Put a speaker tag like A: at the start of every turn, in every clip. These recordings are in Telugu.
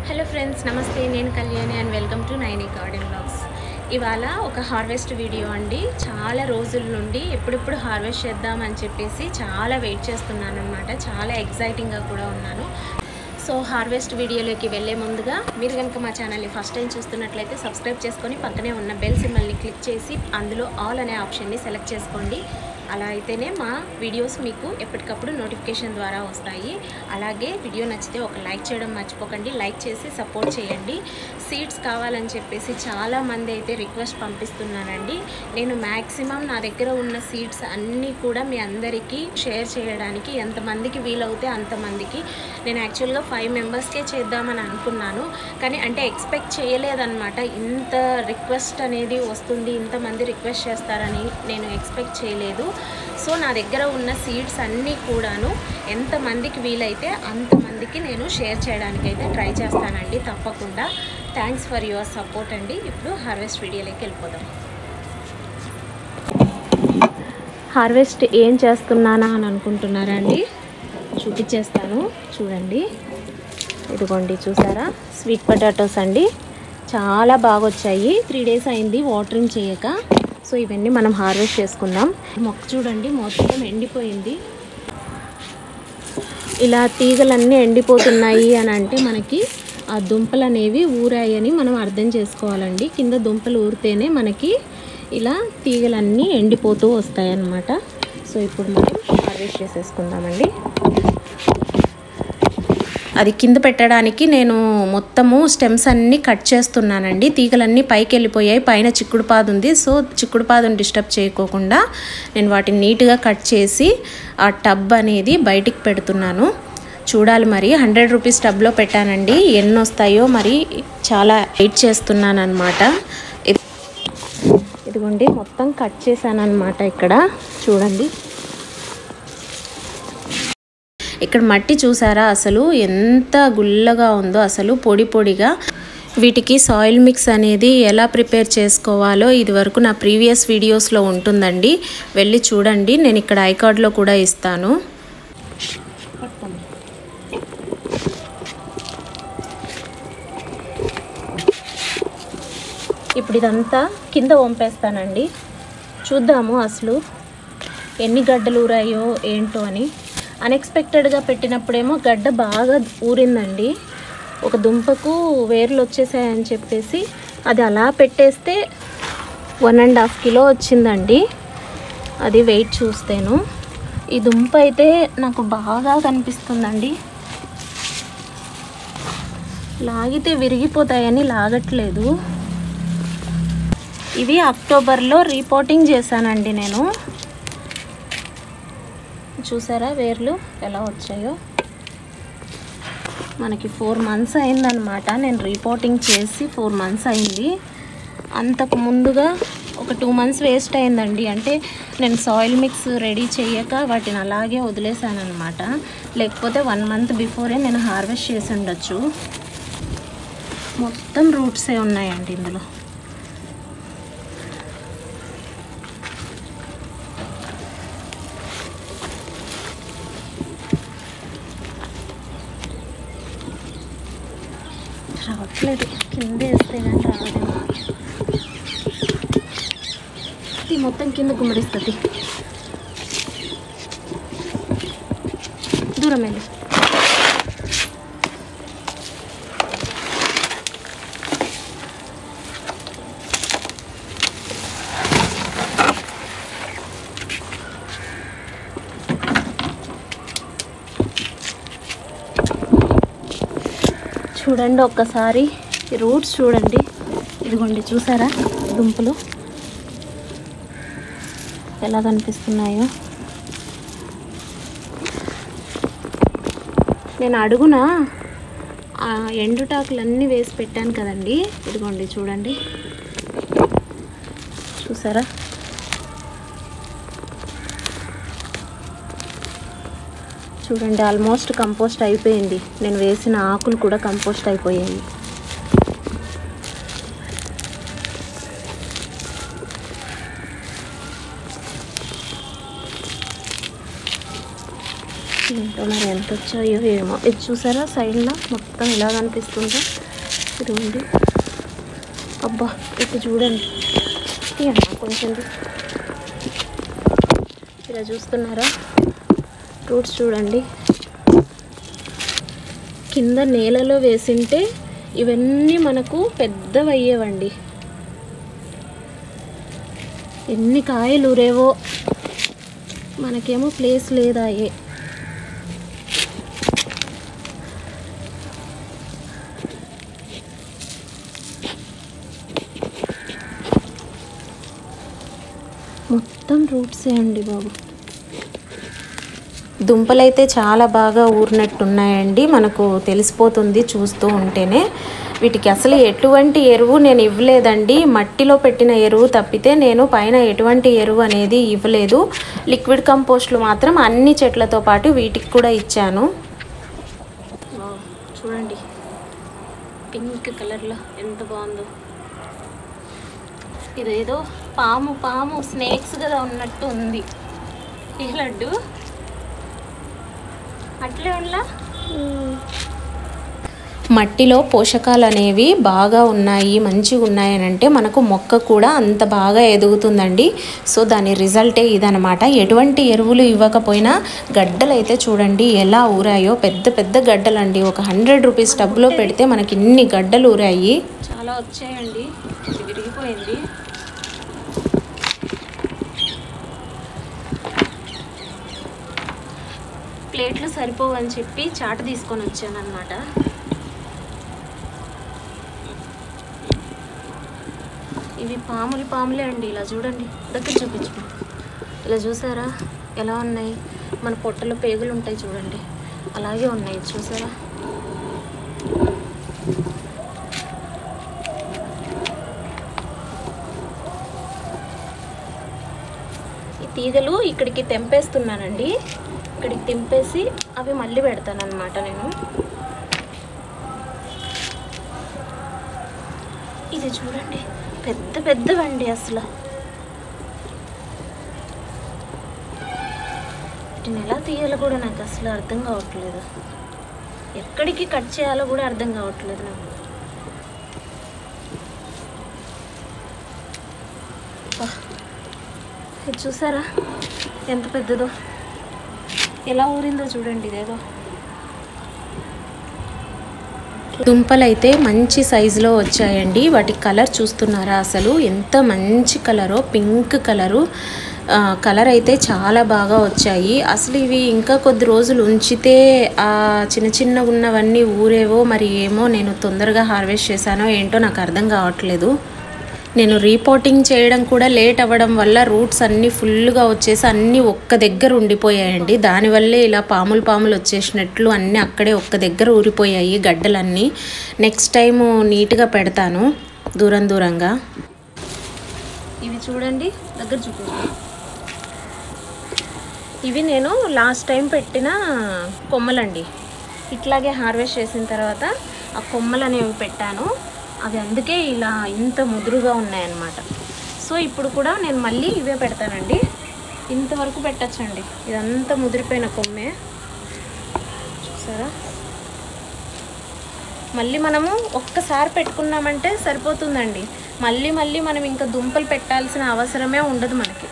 A: హలో ఫ్రెండ్స్ నమస్తే నేను Kalyani and welcome to Naini garden blogs ఇవాళ ఒక హార్వెస్ట్ వీడియో అండి చాలా రోజుల నుండి ఎప్పుడెప్పుడు హార్వెస్ట్ చేద్దామని చెప్పేసి చాలా వెయిట్ చేస్తున్నాను అనమాట చాలా ఎగ్జైటింగ్గా కూడా ఉన్నాను సో హార్వెస్ట్ వీడియోలోకి వెళ్ళే ముందుగా మీరు కనుక మా ఛానల్ని ఫస్ట్ టైం చూస్తున్నట్లయితే సబ్స్క్రైబ్ చేసుకొని పక్కనే ఉన్న బెల్ సింబల్ని క్లిక్ చేసి అందులో ఆల్ అనే ఆప్షన్ని సెలెక్ట్ చేసుకోండి అలా అయితేనే మా వీడియోస్ మీకు ఎప్పటికప్పుడు నోటిఫికేషన్ ద్వారా వస్తాయి అలాగే వీడియో నచ్చితే ఒక లైక్ చేయడం మర్చిపోకండి లైక్ చేసి సపోర్ట్ చేయండి సీడ్స్ కావాలని చెప్పేసి చాలామంది అయితే రిక్వెస్ట్ పంపిస్తున్నానండి నేను మ్యాక్సిమం నా దగ్గర ఉన్న సీడ్స్ అన్నీ కూడా మీ అందరికీ షేర్ చేయడానికి ఎంతమందికి వీలవుతే అంతమందికి నేను యాక్చువల్గా ఫైవ్ మెంబర్స్కే చేద్దామని అనుకున్నాను కానీ అంటే ఎక్స్పెక్ట్ చేయలేదన్నమాట ఇంత రిక్వెస్ట్ అనేది వస్తుంది ఇంతమంది రిక్వెస్ట్ చేస్తారని నేను ఎక్స్పెక్ట్ చేయలేదు సో నా దగ్గర ఉన్న సీడ్స్ అన్నీ కూడాను ఎంతమందికి వీలైతే అంతమందికి నేను షేర్ చేయడానికి అయితే ట్రై చేస్తానండి తప్పకుండా థ్యాంక్స్ ఫర్ యువర్ సపోర్ట్ అండి ఇప్పుడు హార్వెస్ట్ వీడియోలోకి వెళ్ళిపోదాం హార్వెస్ట్ ఏం చేస్తున్నానా అని అనుకుంటున్నారా అండి చూపించేస్తాను చూడండి ఇదిగోండి చూసారా స్వీట్ పొటాటోస్ అండి చాలా బాగా వచ్చాయి త్రీ డేస్ అయింది వాటరింగ్ చేయక సో ఇవన్నీ మనం హార్వెస్ట్ చేసుకుందాం మొక్క చూడండి మొత్తం ఎండిపోయింది ఇలా తీగలన్నీ ఎండిపోతున్నాయి అని అంటే మనకి ఆ దుంపలు అనేవి ఊరాయని మనం అర్థం చేసుకోవాలండి కింద దుంపలు ఊరితేనే మనకి ఇలా తీగలన్నీ ఎండిపోతూ వస్తాయి అన్నమాట సో ఇప్పుడు మనం హార్వెస్ట్ చేసేసుకుందామండి అది కింద పెట్టడానికి నేను మొత్తము స్టెమ్స్ అన్నీ కట్ చేస్తున్నానండి తీగలన్నీ పైకి వెళ్ళిపోయాయి పైన చిక్కుడు పాదు ఉంది సో చిక్కుడు పాదుని డిస్టర్బ్ చేయకోకుండా నేను వాటిని నీట్గా కట్ చేసి ఆ టబ్ అనేది బయటికి పెడుతున్నాను చూడాలి మరి హండ్రెడ్ రూపీస్ టబ్లో పెట్టానండి ఎన్ని వస్తాయో మరి చాలా వెయిట్ చేస్తున్నాను అనమాట ఇదిగోండి మొత్తం కట్ చేశాను అనమాట ఇక్కడ చూడండి ఇక్కడ మట్టి చూసారా అసలు ఎంత గుల్లగా ఉందో అసలు పొడి పొడిగా వీటికి సాయిల్ మిక్స్ అనేది ఎలా ప్రిపేర్ చేసుకోవాలో ఇది వరకు నా ప్రీవియస్ వీడియోస్లో ఉంటుందండి వెళ్ళి చూడండి నేను ఇక్కడ ఐకార్డ్లో కూడా ఇస్తాను ఇప్పుడు ఇదంతా కింద వంపేస్తానండి చూద్దాము అసలు ఎన్ని గడ్డలు ఊరాయో ఏంటో అని అన్ఎక్స్పెక్టెడ్గా పెట్టినప్పుడేమో గడ్డ బాగా ఊరిందండి ఒక దుంపకు వేర్లు వచ్చేసాయని చెప్పేసి అది అలా పెట్టేస్తే వన్ అండ్ హాఫ్ కిలో వచ్చిందండి అది వెయిట్ చూస్తేను ఈ దుంప అయితే నాకు బాగా కనిపిస్తుందండి లాగితే విరిగిపోతాయని లాగట్లేదు ఇవి అక్టోబర్లో రిపోర్టింగ్ చేశానండి నేను చూసారా వేర్లు ఎలా వచ్చాయో మనకి ఫోర్ మంత్స్ అయిందనమాట నేను రిపోర్టింగ్ చేసి ఫోర్ మంత్స్ అయింది అంతకు ముందుగా ఒక టూ మంత్స్ వేస్ట్ అయిందండి అంటే నేను సాయిల్ మిక్స్ రెడీ చేయక వాటిని అలాగే వదిలేసాను అనమాట లేకపోతే వన్ మంత్ బిఫోరే నేను హార్వెస్ట్ చేసి ఉండొచ్చు మొత్తం రూట్సే ఉన్నాయండి ఇందులో రావట్లేదు కింద వేస్తే కానీ రావదేమో ఇది మొత్తం కింద గుమ్మడిస్తుంది దూరం వెళ్ళి చూడండి ఒక్కసారి రూట్స్ చూడండి ఇదిగోండి చూసారా దుంపలు ఎలా కనిపిస్తున్నాయో నేను అడుగున ఆ ఎండుటాకులన్నీ వేసి పెట్టాను కదండి ఇదిగోండి చూడండి చూసారా చూడండి ఆల్మోస్ట్ కంపోస్ట్ అయిపోయింది నేను వేసిన ఆకులు కూడా కంపోస్ట్ అయిపోయాయి ఏంటో మరి ఎంత వచ్చాయో ఏమో ఇది చూసారా సైడ్లో మొత్తం ఇలా కనిపిస్తుందో ఇది ఉంది అబ్బా ఇది చూడండి తీయమ్మా కొంచెం తీ. ఇలా చూస్తున్నారా ఫ్రూట్స్ చూడండి కింద నేలలో వేసింటే ఇవన్నీ మనకు పెద్దవి అయ్యేవండి ఎన్ని కాయలు ఊరేవో మనకేమో ప్లేస్ లేదాయే మొత్తం రూట్సే అండి బాబు దుంపలైతే చాలా బాగా ఊరినట్టున్నాయండి మనకు తెలిసిపోతుంది చూస్తూ ఉంటేనే వీటికి అసలు ఎటువంటి ఎరువు నేను ఇవ్వలేదండి మట్టిలో పెట్టిన ఎరువు తప్పితే నేను పైన ఎటువంటి ఎరువు అనేది ఇవ్వలేదు లిక్విడ్ కంపోస్ట్లు మాత్రం అన్ని చెట్లతో పాటు వీటికి కూడా ఇచ్చాను చూడండి పింక్ కలర్లో ఎంత బాగుందో ఇదేదో పాము పాము స్నేక్స్ కదా ఉన్నట్టు ఉంది ఈ లడ్డు అట్లే ఉండలా మట్టిలో పోషకాలు అనేవి బాగా ఉన్నాయి మంచిగా ఉన్నాయని అంటే మనకు మొక్క కూడా అంత బాగా ఎదుగుతుందండి సో దాని రిజల్టే ఇదనమాట ఎటువంటి ఎరువులు ఇవ్వకపోయినా గడ్డలు అయితే చూడండి ఎలా ఊరాయో పెద్ద పెద్ద గడ్డలండి ఒక హండ్రెడ్ రూపీస్ టబ్లో పెడితే మనకి ఇన్ని గడ్డలు ఊరాయి చాలా వచ్చాయండి ఇది విరిగిపోయింది ప్లేట్లు సరిపోవని చెప్పి చాట తీసుకొని వచ్చాను అనమాట ఇవి పాములు పాములే అండి ఇలా చూడండి దగ్గర చూపించు ఇలా చూసారా ఎలా ఉన్నాయి మన పొట్టలో పేగులు ఉంటాయి చూడండి అలాగే ఉన్నాయి చూసారా ఈ తీగలు ఇక్కడికి తెంపేస్తున్నానండి ఇక్కడికి తెంపేసి అవి మళ్ళీ పెడతాను అనమాట నేను ఇది చూడండి పెద్ద పెద్దవండి అసలు వీటిని ఎలా తీయాలో కూడా నాకు అసలు అర్థం కావట్లేదు ఎక్కడికి కట్ చేయాలో కూడా అర్థం కావట్లేదు నాకు అబ్బా. ఇది చూసారా ఎంత పెద్దదో ఎలా ఊరిందో చూడండి ఇదేదో దుంపలైతే మంచి సైజులో వచ్చాయండి వాటి కలర్ చూస్తున్నారా అసలు ఎంత మంచి కలరో పింక్ కలరు ఆ, కలర్ అయితే చాలా బాగా వచ్చాయి అసలు ఇవి ఇంకా కొద్ది రోజులు ఉంచితే ఆ చిన్న చిన్నగా ఉన్నవన్నీ ఊరేవో మరి ఏమో నేను తొందరగా హార్వెస్ట్ చేశానో ఏంటో నాకు అర్థం కావట్లేదు నేను రీపోర్టింగ్ చేయడం కూడా లేట్ అవ్వడం వల్ల రూట్స్ అన్నీ ఫుల్గా వచ్చేసి అన్నీ ఒక్క దగ్గర ఉండిపోయాయండి దానివల్లే ఇలా పాములు పాములు వచ్చేసినట్లు అన్నీ అక్కడే ఒక్క దగ్గర ఊరిపోయాయి గడ్డలన్నీ నెక్స్ట్ టైము నీట్గా పెడతాను దూరం దూరంగా ఇవి చూడండి దగ్గర చూపించండి ఇవి నేను లాస్ట్ టైం పెట్టిన కొమ్మలండి ఇట్లాగే హార్వెస్ట్ చేసిన తర్వాత ఆ కొమ్మలు అనేవి పెట్టాను అవి అందుకే ఇలా ఇంత ముదురుగా ఉన్నాయన్నమాట సో ఇప్పుడు కూడా నేను మళ్ళీ ఇవే పెడతానండి ఇంతవరకు పెట్టచ్చండి ఇదంతా ముదిరిపోయిన కొమ్మే చూసారా మళ్ళీ మనము ఒక్కసారి పెట్టుకున్నామంటే సరిపోతుందండి మళ్ళీ మళ్ళీ మనం ఇంకా దుంపలు పెట్టాల్సిన అవసరమే ఉండదు మనకి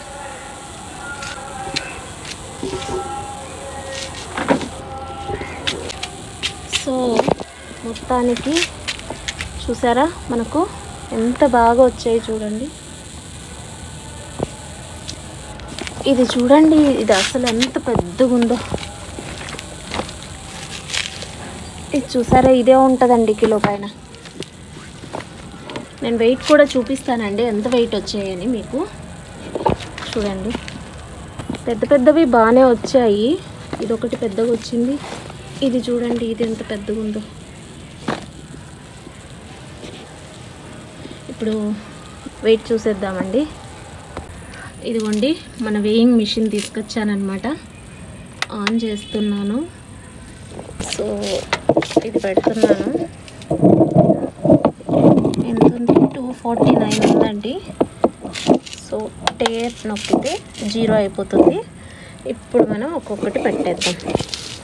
A: సో మొత్తానికి చూసారా మనకు ఎంత బాగా వచ్చాయి చూడండి ఇది చూడండి ఇది అసలు ఎంత పెద్దగా ఉందో ఇది చూసారా ఇదే ఉంటుందండి కిలో పైన నేను వెయిట్ కూడా చూపిస్తానండి ఎంత వెయిట్ వచ్చాయని మీకు చూడండి పెద్ద పెద్దవి బాగానే వచ్చాయి ఇది ఒకటి పెద్దగా వచ్చింది ఇది చూడండి ఇది ఎంత పెద్దగా ఉందో ఇప్పుడు వెయిట్ చూసేద్దామండి ఇదిగోండి మన వేయింగ్ మిషన్ తీసుకొచ్చానమాట ఆన్ చేస్తున్నాను సో ఇది పెడుతున్నాను ఎంత ఉంది టూ ఫార్టీ నైన్ ఉందండి సో టేప్ నొక్కితే జీరో అయిపోతుంది ఇప్పుడు మనం ఒక్కొక్కటి పెట్టేద్దాం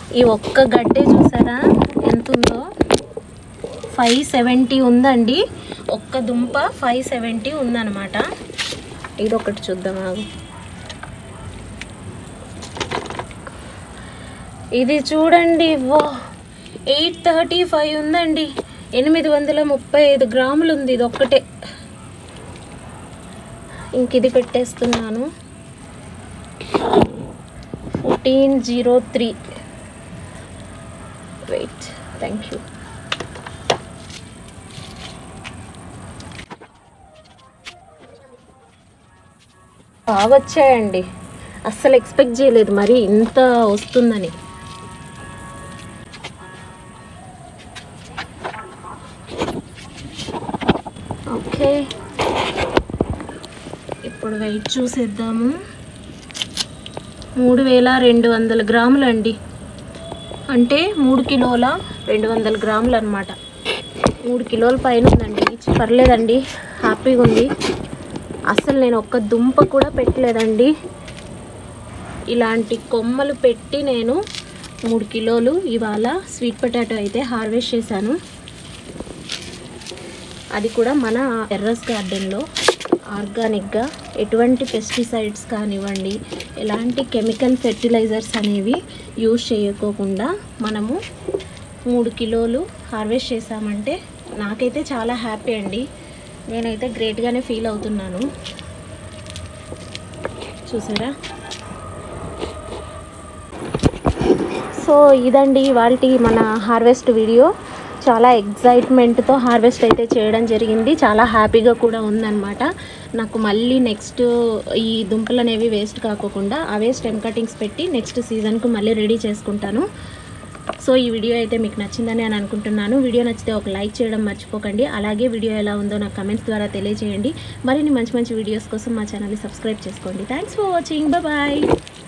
A: ఈ ఒక్క గడ్డే చూసారా ఎంత ఉందో ఫైవ్ సెవెంటీ ఉందండి ఒక్క దుంప ఫైవ్ సెవెంటీ ఉందన్నమాట ఇది ఒకటి చూద్దాం ఆగు ఇది చూడండి వా ఎయిట్ థర్టీ ఫైవ్ ఉందండి ఎనిమిది వందల ముప్పై ఐదు గ్రాములు ఉంది ఇది ఒక్కటే ఇంక ఇది పెట్టేస్తున్నాను fourteen zero three weight thank you బాగా వచ్చాయండి అస్సలు ఎక్స్పెక్ట్ చేయలేదు మరి ఇంత వస్తుందని ఓకే ఇప్పుడు వెయిట్ చూసేద్దాము మూడు వేల రెండు వందల గ్రాములు అండి అంటే మూడు కిలోల రెండు వందల గ్రాములు అనమాట మూడు కిలోల పైన ఉందండి ఈచ్ పర్లేదండి హ్యాపీగా ఉంది అసలు నేను ఒక్క దుంప కూడా పెట్టలేదండి ఇలాంటి కొమ్మలు పెట్టి నేను మూడు కిలోలు ఇవాళ స్వీట్ పొటాటో అయితే హార్వెస్ట్ చేశాను అది కూడా మన టెర్రస్ గార్డెన్లో ఆర్గానిక్గా ఎటువంటి పెస్టిసైడ్స్ కానివ్వండి ఎలాంటి కెమికల్ ఫెర్టిలైజర్స్ అనేవి యూజ్ చేయకోకుండా మనము మూడు కిలోలు హార్వెస్ట్ చేసామంటే నాకైతే చాలా హ్యాపీ అండి నేనైతే గ్రేట్గానే ఫీల్ అవుతున్నాను చూసారా సో ఇదండి ఇవాళ మన హార్వెస్ట్ వీడియో చాలా ఎగ్జైట్మెంట్తో హార్వెస్ట్ అయితే చేయడం జరిగింది చాలా హ్యాపీగా కూడా ఉందన్నమాట నాకు మళ్ళీ నెక్స్ట్ ఈ దుంపలు అనేవి వేస్ట్ కాకోకుండా అవే స్టెమ్ కటింగ్స్ పెట్టి నెక్స్ట్ సీజన్కు మళ్ళీ రెడీ చేసుకుంటాను సో ఈ వీడియో అయితే మీకు నచ్చిందని అని అనుకుంటున్నాను వీడియో నచ్చితే ఒక లైక్ చేయడం మర్చిపోకండి అలాగే వీడియో ఎలా ఉందో నాకు కమెంట్స్ ద్వారా తెలియజేయండి మరిన్ని మంచి మంచి వీడియోస్ కోసం మా ఛానల్ని సబ్స్క్రైబ్ చేసుకోండి థ్యాంక్స్ ఫర్ వాచింగ్ బాయ్